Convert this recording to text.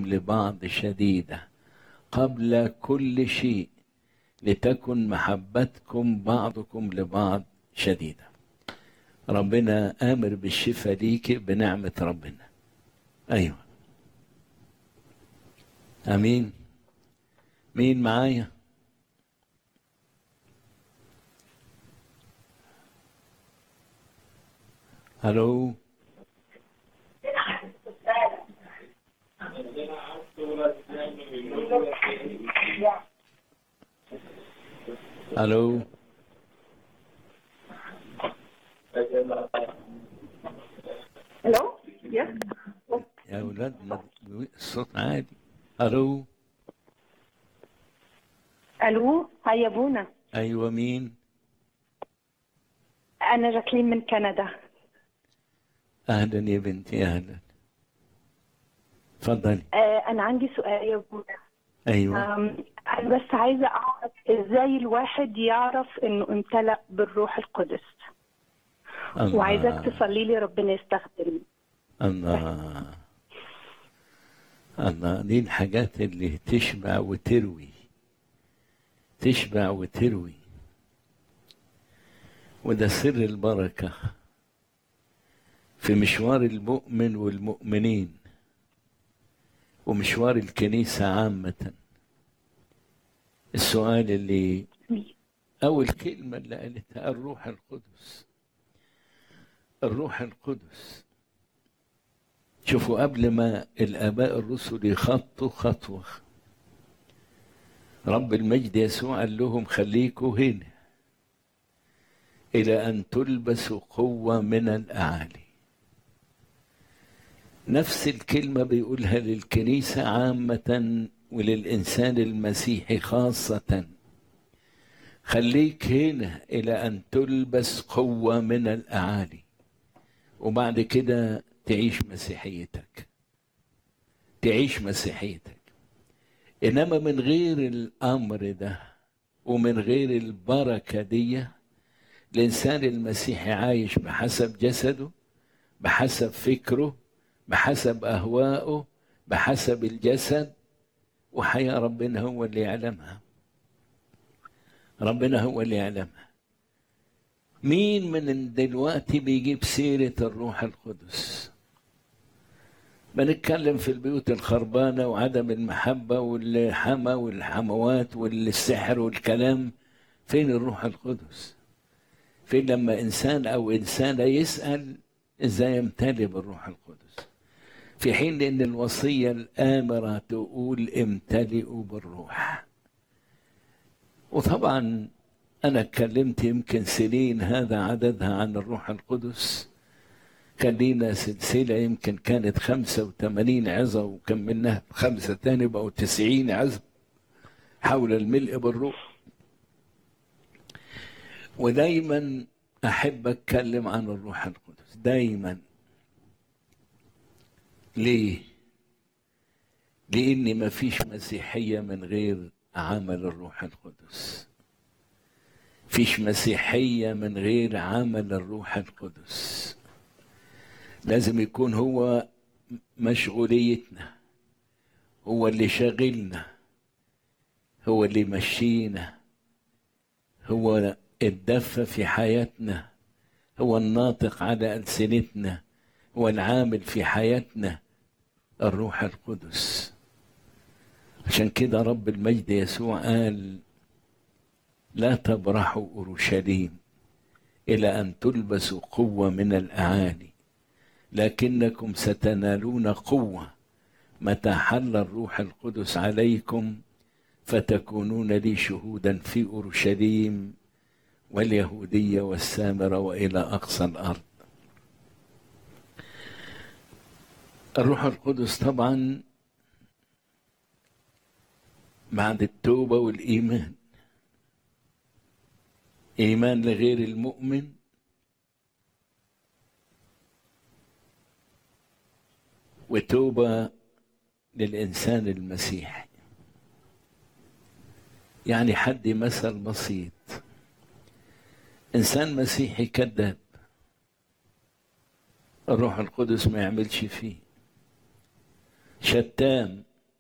لبعض شديدة قبل كل شيء لتكن محبتكم بعضكم لبعض شديدة ربنا آمر بالشفاء ليك بنعمة ربنا أيوة أمين مين معايا الو الو الو يس يا اولاد ما- الصوت عالي الو الو هيا بونا ايوه مين انا جاكلين من كندا اهلا يا بنتي اهلا اتفضلي آه انا عندي سؤال يا بونا ايوه آم، انا بس عايزه اعرف ازاي الواحد يعرف انه امتلأ بالروح القدس وعايزاك تصلي لي ربنا يستخدمني الله الله دي الحاجات اللي تشبع وتروي تشبع وتروي وده سر البركة في مشوار المؤمن والمؤمنين ومشوار الكنيسة عامة السؤال اللي أول كلمة اللي قالتها الروح القدس الروح القدس شوفوا قبل ما الآباء الرسل يخطوا خطوة رب المجد يسوع قال لهم خليكوا هنا إلى أن تلبسوا قوة من الأعالي نفس الكلمة بيقولها للكنيسة عامة وللإنسان المسيحي خاصة خليك هنا إلى أن تلبس قوة من الأعالي وبعد كده تعيش مسيحيتك تعيش مسيحيتك انما من غير الامر ده ومن غير البركه دي الانسان المسيحي عايش بحسب جسده بحسب فكره بحسب اهوائه بحسب الجسد وحياه ربنا هو اللي يعلمها ربنا هو اللي يعلمها مين من دلوقتي بيجيب سيرة الروح القدس بنتكلم في البيوت الخربانة وعدم المحبة والحما والحموات والسحر والكلام فين الروح القدس فين لما إنسان أو إنسانة يسأل إزاي يمتلئ بالروح القدس في حين أن الوصية الآمرة تقول امتلئوا بالروح وطبعا أنا اتكلمت يمكن سنين هذا عددها عن الروح القدس كان لينا سلسلة يمكن كانت خمسة وثمانين عظة وكملناها خمسة تاني بقوا تسعين عظة حول الملء بالروح ودايما أحب أتكلم عن الروح القدس دايما ليه؟ لأن مفيش مسيحية من غير عمل الروح القدس فيش مسيحية من غير عمل الروح القدس لازم يكون هو مشغوليتنا هو اللي شاغلنا هو اللي مشينا هو الدفة في حياتنا هو الناطق على ألسنتنا هو العامل في حياتنا الروح القدس عشان كده رب المجد يسوع قال لا تبرحوا اورشليم الى ان تلبسوا قوه من الاعالي لكنكم ستنالون قوه متى حل الروح القدس عليكم فتكونون لي شهودا في اورشليم واليهوديه والسامره والى اقصى الارض الروح القدس طبعا بعد التوبه والايمان ايمان لغير المؤمن وتوبه للانسان المسيحي يعني حد مثل بسيط انسان مسيحي كذاب الروح القدس ما يعملش فيه شتام